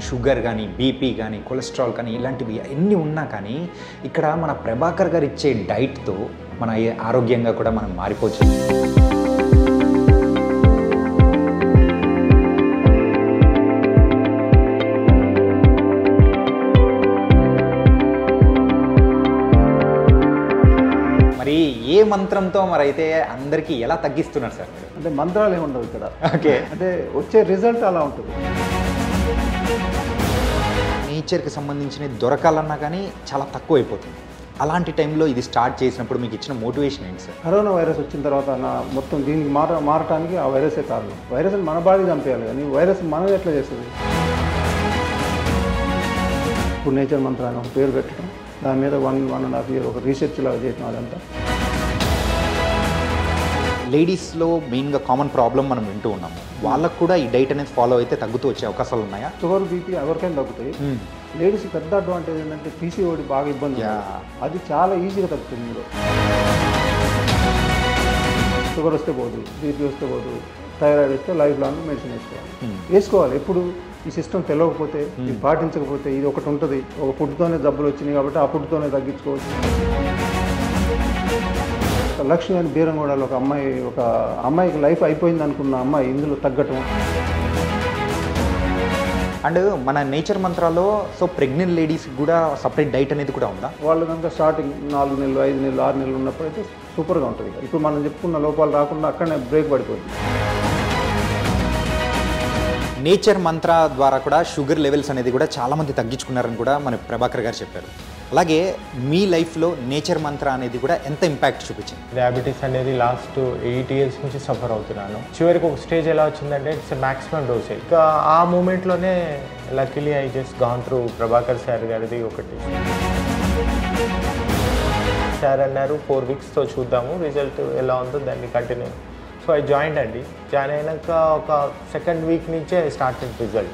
Sugar కానీ BP కానీ cholesterol కానీ ఇలాంటివి ఎన్ని ఉన్నా కానీ ఇక్కడ మన ప్రభాకర్ గారు ఇచ్చే డైట్తో మన ఏ- ఆరోగ్యంగా కూడా మనం మారిపోవచ్చు మరి ఏ మంత్రంతో మరి అయితే అందరికీ ఎలా తగ్గిస్తున్నారు సార్ మీరు అంటే మంత్రాలు ఏమి ఉండవు ఇక్కడ ఓకే అంటే వచ్చే రిజల్ట్ అలా ఉంటుంది నేచర్కి సంబంధించినవి దొరకాలన్నా కానీ చాలా తక్కువ అయిపోతుంది అలాంటి టైంలో ఇది స్టార్ట్ చేసినప్పుడు మీకు ఇచ్చిన మోటివేషన్ ఏంటి సార్ కరోనా వైరస్ వచ్చిన తర్వాత నా మొత్తం దీనికి మార మారటానికి ఆ వైరసే కారణం వైరస్ మన బాడీ చంపేయాలి కానీ వైరస్ మనం ఎట్లా చేస్తుంది ఇప్పుడు నేచర్ మంత్ర అని ఒక పేరు పెట్టడం దాని మీద one one and half year ఒక రీసెర్చ్ లాగా చేయటం అదంతా లేడీస్లో మెయిన్గా కామన్ ప్రాబ్లం మనం వింటూ ఉన్నాము వాళ్ళకు కూడా ఈ డైట్ అనేది ఫాలో అయితే తగ్గుతూ వచ్చే అవకాశాలు ఉన్నాయా షుగర్ బీపీ ఎవరికైనా తగ్గుతాయి లేడీస్ పెద్ద అడ్వాంటేజ్ ఏంటంటే పీసీఓడి బాగా ఇబ్బంది Yeah. అది చాలా ఈజీగా తగ్గుతుంది మీరు షుగర్ వస్తే పోదు బీపీ వస్తే పోదు థైరాయిడ్ వస్తే లైఫ్ లాంగ్ మెడిసిన్ వేసుకోవాలి వేసుకోవాలి ఎప్పుడు ఈ సిస్టమ్ తెలియకపోతే ఇది పాటించకపోతే ఇది ఒకటి ఉంటుంది ఒక ఫుడ్తోనే జబ్బులు వచ్చినాయి కాబట్టి ఆ ఫుడ్తోనే తగ్గించుకోవచ్చు ఒక లక్ష్మి అని బీరంగూడలో ఒక అమ్మాయి ఒక అమ్మాయికి లైఫ్ అయిపోయింది అనుకున్న అమ్మాయి ఇందులో తగ్గటం అండ్ మన నేచర్ మంత్రాలో సో ప్రెగ్నెంట్ లేడీస్కి కూడా సపరేట్ డైట్ అనేది కూడా ఉందా వాళ్ళు కనుక స్టార్టింగ్ నాలుగు నెలలు ఐదు నెలలు ఆరు నెలలు ఉన్నప్పుడైతే సూపర్గా ఉంటుంది ఇప్పుడు మనం చెప్పుకున్న లోపాలు రాకుండా అక్కడనే బ్రేక్ పడిపోతుంది నేచర్ మంత్ర ద్వారా కూడా షుగర్ లెవెల్స్ అనేది కూడా చాలామంది తగ్గించుకున్నారని కూడా మన ప్రభాకర్ గారు చెప్పారు అలాగే మీ లైఫ్లో నేచర్ మంత్ర అనేది కూడా ఎంత ఇంపాక్ట్ చూపించింది డయాబెటీస్ అనేది లాస్ట్ ఎయిట్ ఇయర్స్ నుంచి సఫర్ అవుతున్నాను చివరికి ఒక స్టేజ్ ఎలా వచ్చిందంటే ఇట్స్ మాక్సిమం డోసేజ్ ఇంకా ఆ మూమెంట్లోనే luckily I just gone through Prabhakar sir గారిది ఒకటి సార్ అన్నారు ఫోర్ వీక్స్తో చూద్దాము రిజల్ట్ ఎలా ఉందో దాన్ని కంటిన్యూ సో ఐ జాయిన్ అండి జాయిన్ అయినాక ఒక సెకండ్ వీక్ నుంచే start result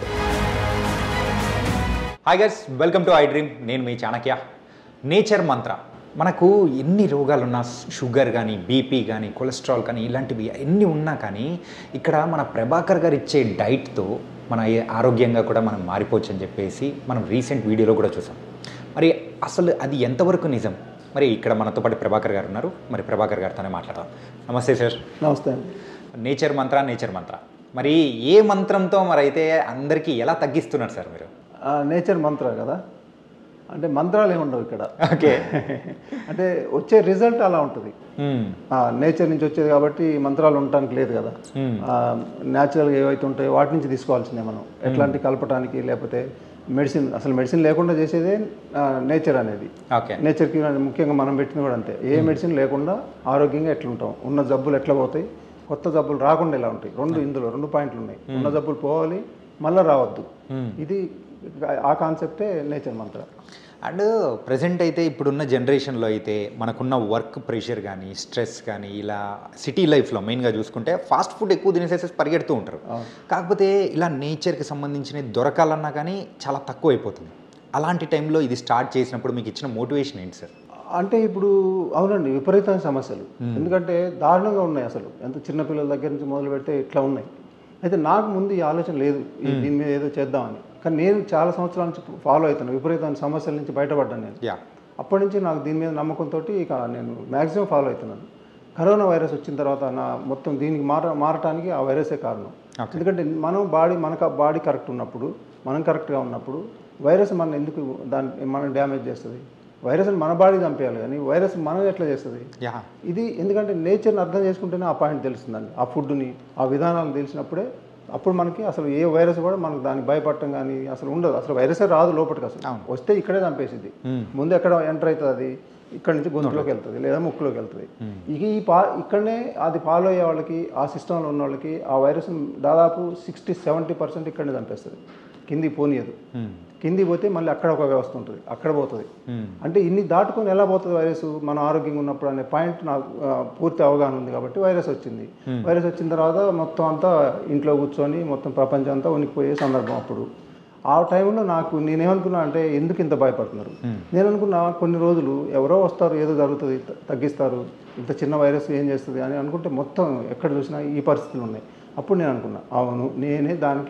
hi guys welcome to I Dream నేను మీ చాణక్య నేచర్ మంత్ర మనకు ఎన్ని రోగాలున్నా షుగర్ కానీ బీపీ కానీ కొలెస్ట్రాల్ కానీ ఇలాంటివి ఎన్ని ఉన్నా కానీ ఇక్కడ మన ప్రభాకర్ గారు ఇచ్చే డైట్తో మన ఏ- ఆరోగ్యంగా కూడా మనం మారిపోవచ్చు అని చెప్పేసి మనం రీసెంట్ వీడియోలో కూడా చూసాం మరి అసలు అది ఎంతవరకు నిజం మరి ఇక్కడ మనతో పాటు ప్రభాకర్ గారు ఉన్నారు మరి ప్రభాకర్ గారితోనే మాట్లాడదాం నమస్తే సార్ నమస్తే అండి నేచర్ మంత్ర నేచర్ మంత్ర మరి ఏ మంత్రంతో మరి అయితే అందరికీ ఎలా తగ్గిస్తున్నారు సార్ మీరు ఆ, నేచర్ మంత్ర కదా అంటే మంత్రాలు ఏమి ఉండవు ఇక్కడ ఓకే అంటే వచ్చే రిజల్ట్ అలా ఉంటుంది ఆ, నేచర్ నుంచి వచ్చేది కాబట్టి మంత్రాలు ఉండటానికి లేదు కదా న్యాచురల్గా ఏవైతే ఉంటాయో వాటి నుంచి తీసుకోవాల్సిందే మనం ఎట్లాంటి కలపటానికి లేకపోతే మెడిసిన్ అసలు మెడిసిన్ లేకుండా చేసేదే నేచర్ అనేది ఓకే నేచర్కి ముఖ్యంగా మనం పెట్టింది కూడా అంతే ఏ మెడిసిన్ లేకుండా ఆరోగ్యంగా ఎట్లుంటాం ఉన్న జబ్బులు ఎట్లా పోతాయి కొత్త జబ్బులు రాకుండా ఎలా ఉంటాయి రెండు ఇందులో రెండు పాయింట్లు ఉన్నాయి ఉన్న జబ్బులు పోవాలి మళ్ళీ రావద్దు ఇది ఆ కాన్సెప్టే నేచర్ మంత్ర అండ్ ప్రజెంట్ అయితే ఇప్పుడున్న జనరేషన్లో అయితే మనకున్న వర్క్ ప్రెషర్ కానీ స్ట్రెస్ కానీ ఇలా సిటీ లైఫ్లో మెయిన్గా చూసుకుంటే ఫాస్ట్ ఫుడ్ ఎక్కువ తినేసేసి పరిగెడుతూ ఉంటారు కాకపోతే ఇలా నేచర్కి సంబంధించినవి దొరకాలన్నా కానీ చాలా తక్కువ అయిపోతుంది అలాంటి టైంలో ఇది స్టార్ట్ చేసినప్పుడు మీకు ఇచ్చిన మోటివేషన్ ఏంటి సార్ అంటే ఇప్పుడు అవునండి విపరీతమైన సమస్యలు ఎందుకంటే దారుణంగా ఉన్నాయి అసలు ఎంత చిన్నపిల్లల దగ్గర నుంచి మొదలు పెడితే ఇట్లా ఉన్నాయి అయితే నాకు ముందు ఈ ఆలోచన లేదు ఈ దీని మీద ఏదో చేద్దామని కానీ నేను చాలా సంవత్సరాల నుంచి ఫాలో అవుతాను విపరీతమైన సమస్యల నుంచి బయటపడ్డాను నేను యా అప్పటి నుంచి నాకు దీని మీద నమ్మకంతో ఇక నేను మ్యాక్సిమం ఫాలో అవుతున్నాను కరోనా వైరస్ వచ్చిన తర్వాత నా మొత్తం దీనికి మార మారటానికి ఆ వైరసే కారణం ఎందుకంటే మనం బాడీ మనకు బాడీ కరెక్ట్ ఉన్నప్పుడు మనం కరెక్ట్గా ఉన్నప్పుడు వైరస్ మన ఎందుకు దాన్ని మనం డ్యామేజ్ చేస్తుంది వైరస్ మన బాడీ చంపేయాలి కానీ వైరస్ మనం ఎట్లా చేస్తుంది యా ఇది ఎందుకంటే నేచర్ని అర్థం చేసుకుంటేనే ఆ పాయింట్ తెలుస్తుందండి ఆ ఫుడ్ని ఆ విధానాలు తెలిసినప్పుడే అప్పుడు మనకి అసలు ఏ వైరస్ కూడా మనకు దానికి భయపడటం కానీ అసలు ఉండదు అసలు వైరసే రాదు లోపలికి అసలు వస్తే ఇక్కడే చంపేసింది ముందు ఎక్కడ ఎంటర్ అవుతుంది అది ఇక్కడ నుంచి గొంతులోకి వెళ్తుంది లేదా ముక్కులోకి వెళ్తుంది ఇక ఈ పా ఇక్కడనే అది ఫాలో అయ్యే వాళ్ళకి ఆ సిస్టంలో ఉన్న వాళ్ళకి ఆ వైరస్ దాదాపు సిక్స్టీ సెవెంటీ పర్సెంట్ ఇక్కడనే చంపేస్తుంది కింది పోనీయదు కింది పోతే మళ్ళీ అక్కడ ఒక వ్యవస్థ ఉంటుంది అక్కడ పోతుంది అంటే ఇన్ని దాటుకొని ఎలా పోతుంది వైరస్ మనం ఆరోగ్యంగా ఉన్నప్పుడు అనే పాయింట్ నాకు ఆ, పూర్తి అవగాహన ఉంది కాబట్టి వైరస్ వచ్చింది వైరస్ వచ్చిన తర్వాత మొత్తం అంతా ఇంట్లో కూర్చొని మొత్తం ప్రపంచం అంతా ఉనికిపోయే సందర్భం అప్పుడు ఆ టైంలో నాకు నేనేమనుకున్నా అంటే ఎందుకు ఇంత భయపడుతున్నారు నేను అనుకున్నా కొన్ని రోజులు ఎవరో వస్తారు ఏదో జరుగుతుంది త- తగ్గిస్తారు ఇంత చిన్న వైరస్ ఏం చేస్తుంది అని అనుకుంటే మొత్తం ఎక్కడ చూసినా ఈ పరిస్థితులు ఉన్నాయి అప్పుడు నేను అనుకున్నా అవును నేనే దానికి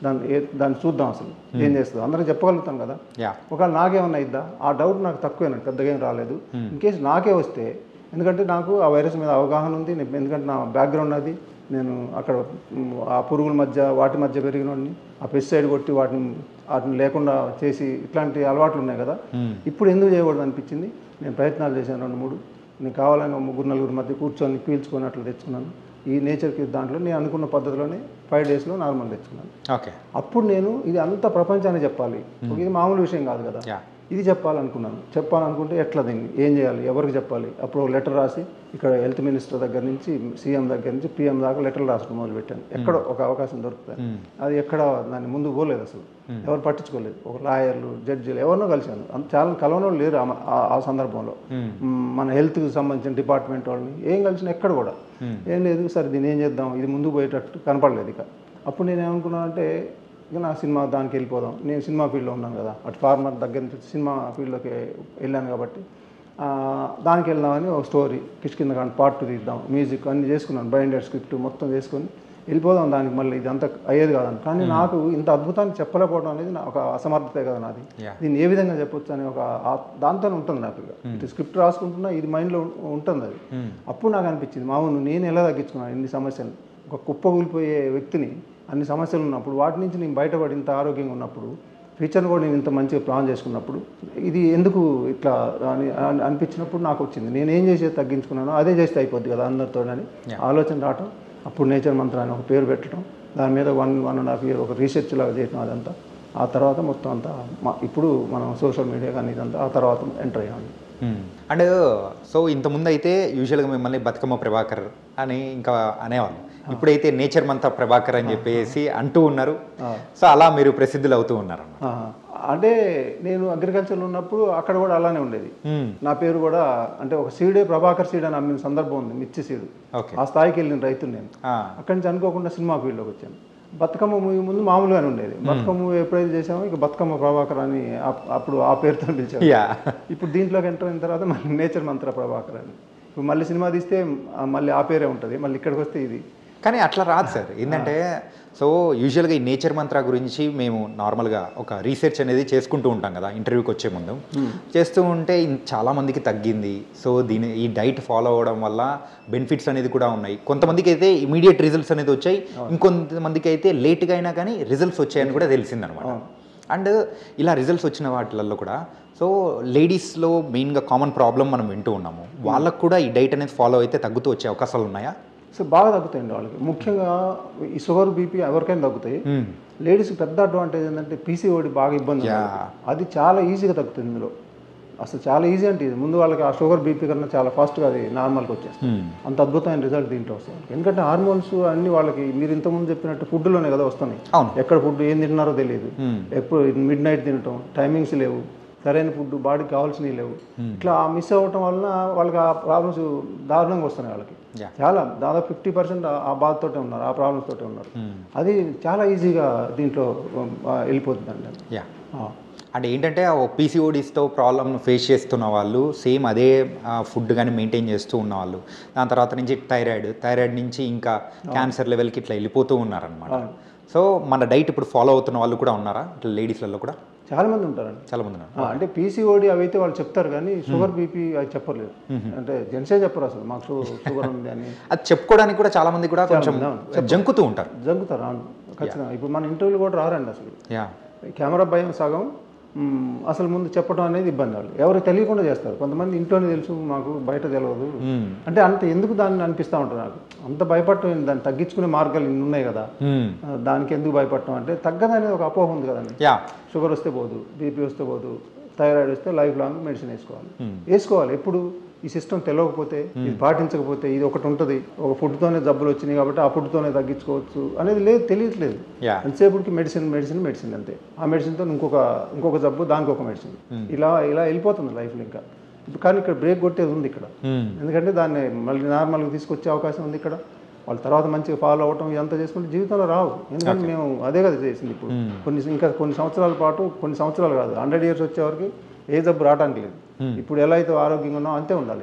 దాన్ని ఏ- దాన్ని చూద్దాం అసలు ఏం చేస్తుందో అందరం చెప్పగలుగుతాం కదా యా ఒకవేళ నాకేమన్నా ఇద్దా ఆ డౌట్ నాకు తక్కువేనండి పెద్దగా ఏం రాలేదు ఇన్ కేసు నాకే వస్తే ఎందుకంటే నాకు ఆ వైరస్ మీద అవగాహన ఉంది నేను- ఎందుకంటే నా బ్యాక్గ్రౌండ్ అది నేను అక్కడ మ్, ఆ పురుగుల మధ్య వాటి మధ్య పెరిగినోడిని ఆ పెస్టిసైడ్ కొట్టి వాటిని వాటిని లేకుండా చేసి ఇట్లాంటి అలవాట్లు ఉన్నాయి కదా ఇప్పుడు ఎందుకు చేయకూడదు అనిపించింది నేను ప్రయత్నాలు చేశాను రెండు మూడు నేను కావాలని ఒక ముగ్గురు నలుగురు మధ్య కూర్చొని పీల్చుకొని అట్లా తెచ్చుకున్నాను ఈ నేచర్కి దాంట్లో నేను అనుకున్న పద్ధతిలోనే ఫైవ్ డేస్లో నార్మల్ తెచ్చుకున్నాను ఓకే అప్పుడు నేను ఇది అంత ప్రపంచాన్ని చెప్పాలి ఇది మామూలు విషయం కాదు కదా యా ఇది చెప్పాలనుకున్నాను చెప్పాలనుకుంటే ఎట్లా దీన్ని ఏం చేయాలి ఎవరికి చెప్పాలి అప్పుడు ఒక లెటర్ రాసి ఇక్కడ హెల్త్ మినిస్టర్ దగ్గర నుంచి సీఎం దగ్గర నుంచి పీఎం దాకా లెటర్లు రాసడం మొదలుపెట్టాను ఎక్కడ ఒక అవకాశం దొరుకుతుంది అది ఎక్కడ దాన్ని ముందుకు పోలేదు అసలు ఎవరు పట్టించుకోలేదు ఒక లాయర్లు జడ్జిలు ఎవరినో కలిశాను అంత చాలా కలవని వాళ్ళు లేరు ఆ- ఆ- ఆ సందర్భంలో మ్, మన హెల్త్కి సంబంధించిన డిపార్ట్మెంట్ వాళ్ళని ఏం కలిసిన ఎక్కడ కూడా ఏం లేదు సరే దీన్ని ఏం చేద్దాం ఇది ముందుకు పోయేటట్టు కనపడలేదు ఇక అప్పుడు నేను ఏమనుకున్నానంటే ఇక నా సినిమా దానికి వెళ్ళిపోదాం నేను సినిమా ఫీల్డ్లో ఉన్నాను కదా అటు ఫార్మర్ దగ్గర నుంచి సినిమా ఫీల్డ్లోకి వెళ్ళాను కాబట్టి ఆ, దానికి వెళ్దామని ఒక స్టోరీ కిష్కింద కానీ పార్ట్ టూ తీద్దాం మ్యూజిక్ అన్ని చేసుకున్నాను బైండెడ్ స్క్రిప్ట్ మొత్తం చేసుకొని వెళ్ళిపోదాం దానికి మళ్ళీ ఇదంతా అయ్యేది కాదని కానీ నాకు ఇంత అద్భుతాన్ని చెప్పలేకపోవడం అనేది నా ఒక అసమర్థతే కదా నాది Yeah. దీన్ని ఏ విధంగా చెప్పొచ్చు అని ఒక ఆ- దాంతోనే ఉంటుంది నాకు ఇక ఇటు స్క్రిప్ట్ రాసుకుంటున్నా ఇది మైండ్లో ఉంటుంది అది అప్పుడు నాకు అనిపించింది మామూలు నేను ఎలా తగ్గించుకున్నాను ఇన్ని సమస్యలు ఒక కుప్ప కూలిపోయే వ్యక్తిని అన్ని సమస్యలు ఉన్నప్పుడు వాటి నుంచి నేను బయటపడి ఇంత ఆరోగ్యంగా ఉన్నప్పుడు ఫ్యూచర్ని కూడా నేను ఇంత మంచిగా ప్లాన్ చేసుకున్నప్పుడు ఇది ఎందుకు ఇట్లా అని అని- అనిపించినప్పుడు నాకు వచ్చింది నేను ఏం చేసేది తగ్గించుకున్నానో అదే చేస్తే అయిపోద్ది కదా అందరితో అని ఆలోచన రావటం అప్పుడు నేచర్ మంత్ర అని ఒక పేరు పెట్టడం దాని మీద one one and half year ఒక రీసెర్చ్ లాగా చేయటం అదంతా ఆ తర్వాత మొత్తం అంతా మా- ఇప్పుడు మనం సోషల్ మీడియా కానీ ఇదంతా ఆ తర్వాత ఎంటర్ అయ్యాము అండ్ సో ఇంతకుముందు అయితే యూజువల్గా మిమ్మల్ని బతుకమ్మ ప్రభాకర్ అని ఇంకా అనేవాళ్ళు ఇప్పుడైతే నేచర్ మంతా ప్రభాకర్ అని చెప్పేసి అంటూ ఉన్నారు సో అలా మీరు ప్రసిద్ధులు అవుతూ ఉన్నారు ఆ, అంటే నేను అగ్రికల్చర్లో ఉన్నప్పుడు అక్కడ కూడా అలానే ఉండేది నా పేరు కూడా అంటే ఒక సీడే ప్రభాకర్ సీడ్ అని అమ్మిన సందర్భం ఉంది మిర్చి సీడు ఓకే ఆ స్థాయికి వెళ్ళిన రైతులు నేను అక్కడి నుంచి అనుకోకుండా సినిమా ఫీల్డ్లోకి వచ్చాను బతుకమ్మ మూవీ ముందు మామూలుగానే ఉండేది బతుకమ్మ మూవీ ఎప్పుడైతే చేసామో ఇక బతుకమ్మ ప్రభాకర్ అని అప్- అప్పుడు ఆ పేరుతో పిలిచాను యా ఇప్పుడు దీంట్లోకి ఎంటర్ అయిన తర్వాత మళ్ళీ నేచర్ మంత్ర ప్రభాకర్ అని ఇప్పుడు మళ్ళీ సినిమా తీస్తే ఆ మళ్ళీ ఆ పేరే ఉంటుంది మళ్ళీ ఇక్కడికి వస్తే ఇది కానీ అట్లా రాదు సార్ ఏంటంటే సో యూజువల్గా ఈ నేచర్ మంత్ర గురించి మేము నార్మల్గా ఒక రీసెర్చ్ అనేది చేసుకుంటూ ఉంటాం కదా ఇంటర్వ్యూకి వచ్చే ముందు చేస్తూ ఉంటే ఇన్- చాలా మందికి తగ్గింది సో దీని ఈ డైట్ ఫాలో అవ్వడం వల్ల బెనిఫిట్స్ అనేది కూడా ఉన్నాయి కొంతమందికి అయితే ఇమీడియట్ రిజల్ట్స్ అనేది వచ్చాయి ఇంకొంతమందికి అయితే లేట్గా అయినా కానీ రిజల్ట్స్ వచ్చాయని కూడా తెలిసిందనమాట అండ్ ఇలా రిజల్ట్స్ వచ్చిన వాటిలలో కూడా సో లేడీస్లో మెయిన్గా కామన్ ప్రాబ్లం మనం వింటూ ఉన్నాము వాళ్ళకు కూడా ఈ డైట్ అనేది ఫాలో అయితే తగ్గుతూ వచ్చే అవకాశాలు ఉన్నాయా సో బాగా తగ్గుతాయండి వాళ్ళకి ముఖ్యంగా ఈ షుగర్ బీపీ ఎవరికైనా తగ్గుతాయి లేడీస్కి పెద్ద అడ్వాంటేజ్ ఏంటంటే పీసీఓడి బాగా ఇబ్బంది ఉంది Yeah. వాళ్ళకి. అది చాలా ఈజీగా తగ్గుతుంది ఇందులో అసలు చాలా ఈజీ అంటే ఇది ముందు వాళ్ళకి ఆ షుగర్ బీపీ కన్నా చాలా ఫాస్ట్గా అది నార్మల్కి వచ్చేస్తుంది అంత అద్భుతమైన రిజల్ట్ దీంట్లో వస్తుంది ఎందుకంటే హార్మోన్స్ అన్ని వాళ్ళకి మీరు ఇంతకుముందు చెప్పినట్టు ఫుడ్లోనే కదా వస్తున్నాయి అవును. ఎక్కడ ఫుడ్ ఏం తింటున్నారో తెలియదు ఎప్పుడు మిడ్ నైట్ తినటం టైమింగ్స్ లేవు సరైన ఫుడ్ బాడీకి కావాల్సినవి లేవు ఇట్లా మిస్ అవ్వటం వలన వాళ్ళకి ఆ ప్రాబ్లమ్స్ దారుణంగా వస్తున్నాయి వాళ్ళకి Yeah. చాలా దాదాపు ఫిఫ్టీ పర్సెంట్ ఆ బాధతోటే ఉన్నారు ఆ ప్రాబ్లమ్స్ తోటే ఉన్నారు అది చాలా ఈజీగా దీంట్లో ఆ, వెళ్ళిపోతుందండి అది. యా ఆ. అంటే ఏంటంటే ఓ పీసీఓడిస్తో ప్రాబ్లమ్ ఫేస్ చేస్తున్న వాళ్ళు సేమ్ అదే ఫుడ్ కానీ మెయింటైన్ చేస్తూ ఉన్నవాళ్ళు దాని తర్వాత నుంచి థైరాయిడ్ థైరాయిడ్ నుంచి ఇంకా క్యాన్సర్ లెవెల్కి ఇట్లా వెళ్ళిపోతూ ఉన్నారనమాట సో మన డైట్ ఇప్పుడు ఫాలో అవుతున్న వాళ్ళు కూడా ఉన్నారా ఇట్లా లేడీస్లలో కూడా చాలా మంది ఉంటారండి చాలా మంది ఉన్నారు ఆ, అంటే పీసీఓడి అవి అయితే వాళ్ళు చెప్తారు కానీ షుగర్ బీపీ అవి చెప్పలేరు అంటే జెంట్సే చెప్పరు అసలు మాకు షు- షుగర్ ఉంది అని అది చెప్పుకోవడానికి కూడా చాలా మంది కూడా కొంచెం జంకుతూ ఉంటారు జంకుతారు అవును ఖచ్చితంగా ఇప్పుడు మన ఇంటర్వ్యూలు కూడా రారండి అసలు యా కెమెరా భయం సగం మ్, అసలు ముందు చెప్పడం అనేది ఇబ్బంది వాళ్ళు ఎవరికి తెలియకుండా చేస్తారు కొంతమంది ఇంట్లోనే తెలుసు మాకు బయట తెలియదు అంటే అంత ఎందుకు దాన్ని అనిపిస్తూ ఉంటారు నాకు అంత భయపడటం దాన్ని తగ్గించుకునే మార్గాలు ఇన్ని ఉన్నాయి కదా ఆ, దానికి ఎందుకు భయపడటం అంటే తగ్గదనేది ఒక అపోహ ఉంది కదండి యా షుగర్ వస్తే పోదు బీపీ వస్తే పోదు థైరాయిడ్ వస్తే లైఫ్ లాంగ్ మెడిసిన్ వేసుకోవాలి వేసుకోవాలి ఎప్పుడు ఈ సిస్టమ్ తెలియకపోతే ఇది పాటించకపోతే ఇది ఒకటి ఉంటుంది ఒక ఫుడ్తోనే జబ్బులు వచ్చినాయి కాబట్టి ఆ ఫుడ్తోనే తగ్గించుకోవచ్చు అనేది లేదు తెలియట్లేదు Yeah. ఎంతసేపటికి మెడిసిన్ మెడిసిన్ మెడిసిన్ అంతే ఆ మెడిసిన్తో ఇంకొక ఇంకొక జబ్బు దానికి ఒక మెడిసిన్ ఇలా ఇలా వెళ్ళిపోతుంది లైఫ్లో ఇంకా ఇప్పుడు కానీ ఇక్కడ బ్రేక్ కొట్టేది ఉంది ఇక్కడ ఎందుకంటే దాన్ని మళ్ళీ నార్మల్గా తీసుకొచ్చే అవకాశం ఉంది ఇక్కడ వాళ్ళ తర్వాత మంచిగా ఫాలో అవ్వటం ఇదంతా చేసుకుంటే జీవితంలో రావు ఎందుకంటే మేము అదే కదా చేసింది ఇప్పుడు కొన్ని ఇంకా కొన్ని సంవత్సరాల పాటు కొన్ని సంవత్సరాలు కాదు హండ్రెడ్ ఇయర్స్ వచ్చేవరకు ఏ జబ్బు రావడానికి లేదు ఇప్పుడు ఎలా అయితే ఆరోగ్యంగా ఉన్నామో అంతే ఉండాలి ఇక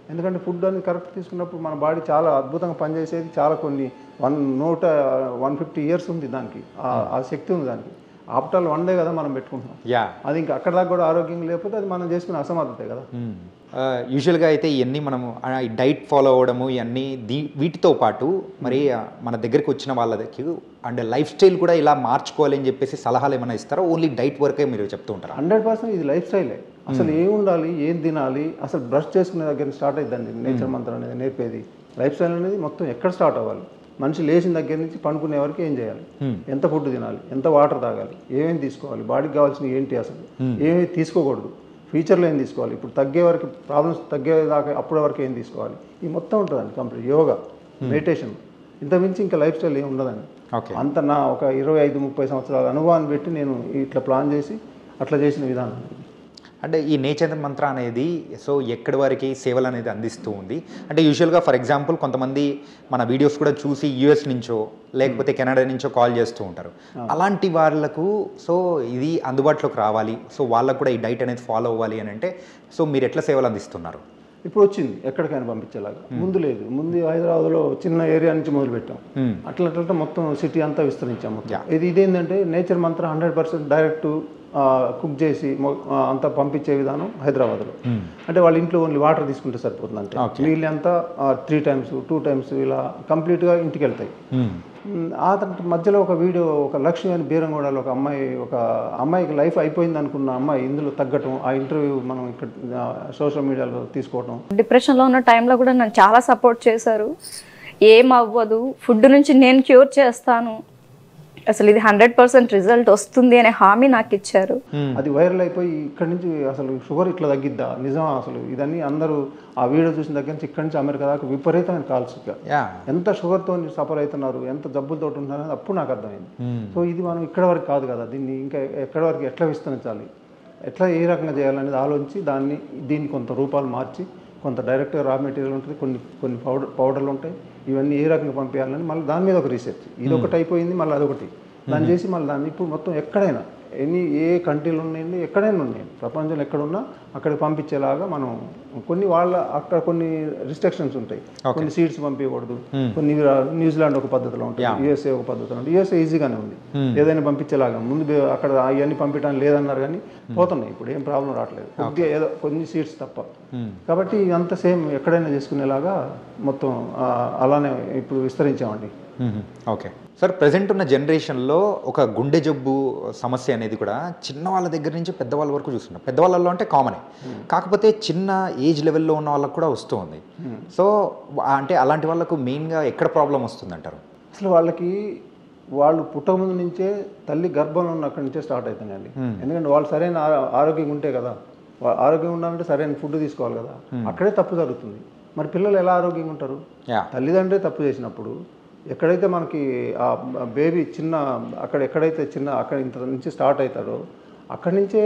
ఎందుకంటే ఫుడ్ అనేది కరెక్ట్ తీసుకున్నప్పుడు మన బాడీ చాలా అద్భుతంగా పనిచేసేది చాలా కొన్ని వన్ నూట వన్ ఫిఫ్టీ ఇయర్స్ ఉంది దానికి ఆ- ఆ శక్తి ఉంది దానికి ఆఫ్టర్ వన్ డే కదా మనం పెట్టుకుంటున్నాం యా అది ఇంకా అక్కడ దాకా కూడా ఆరోగ్యం లేకపోతే అది మనం చేసుకునే అసమర్థతే కదా యూజువల్గా అయితే ఇవన్నీ మనము ఆ, ఈ డైట్ ఫాలో అవ్వడము ఇవన్నీ దీ వీటితో పాటు మరి ఆ, మన దగ్గరికి వచ్చిన వాళ్ళకి అండ్ లైఫ్ స్టైల్ కూడా ఇలా మార్చుకోవాలి అని చెప్పేసి సలహాలు ఏమైనా ఇస్తారా ఓన్లీ డైట్ వరకే మీరు చెప్తూ ఉంటారా హండ్రెడ్ పర్సెంట్ ఇది లైఫ్ స్టైలే అసలు ఏం ఉండాలి ఏం తినాలి అసలు బ్రష్ చేసుకునే దగ్గర స్టార్ట్ అయిద్దండి నేచర్ మంత్రం అనేది నేర్పేది లైఫ్ స్టైల్ అనేది మొత్తం ఎక్కడ స్టార్ట్ అవ్వాలి మనిషి లేచిన దగ్గర నుంచి పండుకునే వరకు ఏం చేయాలి ఎంత ఫుడ్ తినాలి ఎంత వాటర్ తాగాలి ఏమేమి తీసుకోవాలి బాడీకి కావాల్సిన ఏంటి అసలు ఏమేమి తీసుకోకూడదు ఫ్యూచర్లో ఏం తీసుకోవాలి ఇప్పుడు తగ్గే వరకు ప్రాబ్లమ్స్ తగ్గే దాకా అప్పటి వరకు ఏం తీసుకోవాలి ఈ మొత్తం ఉంటుందండి కంప్లీట్ యోగా మెడిటేషన్ ఇంత మించి ఇంకా లైఫ్ స్టైల్ ఏం ఉండదండి ఓకే అంత నా ఒక ఇరవై ఐదు ముప్పై సంవత్సరాల అనుభవాన్ని పెట్టి నేను ఇట్లా ప్లాన్ చేసి అట్లా చేసిన విధానం అంటే ఈ నేచర్ మంత్ర అనేది సో ఎక్కడి వరకు సేవలు అనేది అందిస్తూ ఉంది అంటే యూజువల్గా ఫర్ ఎగ్జాంపుల్ కొంతమంది మన వీడియోస్ కూడా చూసి యూఎస్ నుంచో లేకపోతే కెనడా నుంచో కాల్ చేస్తూ ఉంటారు అలాంటి వాళ్ళకు సో ఇది అందుబాటులోకి రావాలి సో వాళ్ళకు కూడా ఈ డైట్ అనేది ఫాలో అవ్వాలి అని అంటే సో మీరు ఎట్లా సేవలు అందిస్తున్నారు ఇప్పుడు వచ్చింది ఎక్కడికైనా పంపించేలాగా ముందు లేదు ముందు హైదరాబాద్లో చిన్న ఏరియా నుంచి మొదలు పెట్టాం అట్లా అట్లా మొత్తం సిటీ అంతా విస్తరించాం మొత్తం ఇది ఇదేంటంటే నేచర్ మంత్రం హండ్రెడ్ పర్సెంట్ డైరెక్ట్ కుక్ చేసి మొ- ఆ, అంతా పంపించే విధానం హైదరాబాద్లో అంటే వాళ్ళ ఇంట్లో ఓన్లీ వాటర్ తీసుకుంటే సరిపోతుంది అంటే నీళ్ళు అంతా త్రీ టైమ్స్ టూ టైమ్స్ ఇలా కంప్లీట్గా ఇంటికి వెళ్తాయి మ్, ఆ తర్వాత మధ్యలో ఒక వీడియో ఒక లక్ష్మి అని బీరంగూడలో ఒక అమ్మాయి ఒక అమ్మాయికి లైఫ్ అయిపోయింది అనుకున్న అమ్మాయి ఇందులో తగ్గటం ఆ ఇంటర్వ్యూ మనం ఇక్కడ సోషల్ మీడియాలో తీసుకోవటం డిప్రెషన్లో ఉన్న టైంలో కూడా నన్ను చాలా సపోర్ట్ చేశారు ఏం అవ్వదు ఫుడ్ నుంచి నేను క్యూర్ చేస్తాను అసలు ఇది హండ్రెడ్ పర్సెంట్ రిజల్ట్ వస్తుంది అనే హామీ నాకు ఇచ్చారు అది వైరల్ అయిపోయి ఇక్కడి నుంచి అసలు షుగర్ ఇట్లా తగ్గిద్దా నిజమా అసలు ఇదన్నీ అందరూ ఆ వీడియో చూసిన దగ్గర నుంచి ఇక్కడి నుంచి అమెరికా దాకా విపరీతమైన కాల్స్ ఇక. యా ఎంత షుగర్తో సఫర్ అవుతున్నారు ఎంత జబ్బులతో ఉంటున్నారు అనేది అప్పుడు నాకు అర్థమైంది సో ఇది మనం ఇక్కడ వరకు కాదు కదా దీన్ని ఇంకా ఎక్కడ వరకు ఎట్లా విస్తరించాలి ఎట్లా ఏ రకంగా చేయాలనేది ఆలోచించి దాన్ని దీన్ని కొంత రూపాలు మార్చి కొంత డైరెక్ట్గా రా మెటీరియల్ ఉంటుంది కొన్ని కొన్ని పౌడర్ పౌడర్లు ఉంటాయి ఇవన్నీ ఏ రకంగా పంపించాలని మళ్ళీ దాని మీద ఒక రీసెర్చ్ ఇది ఒకటి అయిపోయింది మళ్ళీ అదొకటి దాన్ని చేసి మళ్ళీ దాన్ని ఇప్పుడు మొత్తం ఎక్కడైనా ఎన్ని ఏ కంట్రీలు ఉన్నాయండి ఎక్కడైనా ఉన్నాయి ప్రపంచంలో ఎక్కడున్నా అక్కడికి పంపించేలాగా మనం కొన్ని వాళ్ళ అక్కడ కొన్ని రిస్ట్రిక్షన్స్ ఉంటాయి కొన్ని సీడ్స్ పంపించకూడదు కొన్ని న్యూజిలాండ్ ఒక పద్ధతిలో ఉంటుంది యూఎస్ఏ ఒక పద్ధతిలో ఉంటుంది యూఎస్ఏ ఈజీగానే ఉంది ఏదైనా పంపించేలాగా ముందు బే- అక్కడ అవన్నీ పంపించడానికి లేదన్నారు కానీ పోతున్నాయి ఇప్పుడు ఏం ప్రాబ్లం రావట్లేదు కొద్దిగా ఏదో కొన్ని సీట్స్ తప్ప కాబట్టి అంత సేమ్ ఎక్కడైనా చేసుకునేలాగా మొత్తం ఆ, అలానే ఇప్పుడు విస్తరించామండి ఓకే సార్ ప్రజెంట్ ఉన్న జనరేషన్లో ఒక గుండె జబ్బు సమస్య అనేది కూడా చిన్న వాళ్ళ దగ్గర నుంచి పెద్దవాళ్ళ వరకు చూస్తున్నాం పెద్దవాళ్ళలో అంటే కామనే కాకపోతే చిన్న ఏజ్ లెవెల్లో ఉన్న వాళ్ళకు కూడా వస్తూ ఉంది సో అంటే అలాంటి వాళ్ళకు మెయిన్గా ఎక్కడ ప్రాబ్లం వస్తుంది అంటారు అసలు వాళ్ళకి వాళ్ళు పుట్టక ముందు నుంచే తల్లి గర్భంలో ఉన్న అక్కడి నుంచే స్టార్ట్ అవుతుందండి ఎందుకంటే వాళ్ళు సరైన ఆరో- ఆరోగ్యంగా ఉంటే కదా వా- ఆరోగ్యంగా ఉండాలంటే సరైన ఫుడ్ తీసుకోవాలి కదా అక్కడే తప్పు జరుగుతుంది మరి పిల్లలు ఎలా ఆరోగ్యంగా ఉంటారు యా తల్లిదండ్రులే తప్పు చేసినప్పుడు ఎక్కడైతే మనకి ఆ బేబీ చిన్న అక్కడ ఎక్కడైతే చిన్న అక్కడ ఇంత నుంచి స్టార్ట్ అవుతాడో అక్కడి నుంచే